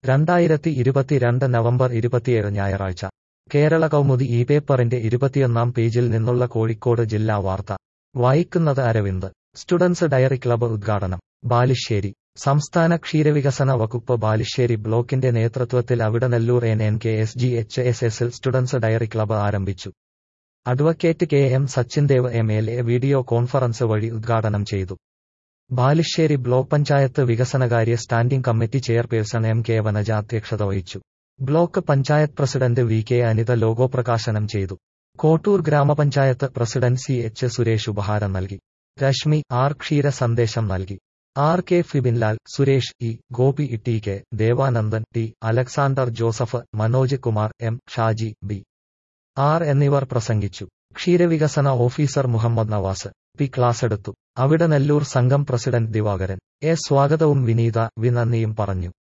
രണ്ടായിരത്തി ഇരുപത്തിരണ്ട് നവംബർ ഇരുപത്തിയേഴ് ഞായറാഴ്ച കേരള കൗമുദി ഈ പേപ്പറിന്റെ ഇരുപത്തിയൊന്നാം പേജിൽ നിന്നുള്ള കോഴിക്കോട് ജില്ലാ വാർത്ത വായിക്കുന്നത് അരവിന്ദ് സ്റ്റുഡൻസ് ഡയറി ക്ലബ്ബ് ഉദ്ഘാടനം ബാലുശ്ശേരി സംസ്ഥാന ക്ഷീരവികസന വകുപ്പ് ബാലുശ്ശേരി ബ്ലോക്കിന്റെ നേതൃത്വത്തിൽ Avidanallur N N K S G H S എസിൽ സ്റ്റുഡൻസ് ഡയറി ക്ലബ്ബ് ആരംഭിച്ചു advocate K M Sachindev M L A video conference വഴി ഉദ്ഘാടനം ചെയ്തു ബാലുശ്ശേരി ബ്ലോക്ക് പഞ്ചായത്ത് വികസനകാര്യ standing committee chairperson M K Vanaja അധ്യക്ഷത വഹിച്ചു block panchayat president V K Anitha logo പ്രകാശനം ചെയ്തു കോട്ടൂർ ഗ്രാമപഞ്ചായത്ത് പ്രസിഡന്റ് സി എച്ച് സുരേഷ് ഉപഹാരം നൽകി രശ്മി ആർ ക്ഷീര സന്ദേശം നൽകി R K Fibinlal Suresh E Gopi T K Devanandan T Alexander Joseph Manoj Kumar M Shaji B R എന്നിവർ പ്രസംഗിച്ചു ക്ഷീരവികസന officer Muhammad Navas P class എടുത്തു അവിടെ നെല്ലൂർ സംഘം പ്രസിഡന്റ് ദിവാകരൻ എ സ്വാഗതവും വിനീത വി നന്ദിയും പറഞ്ഞു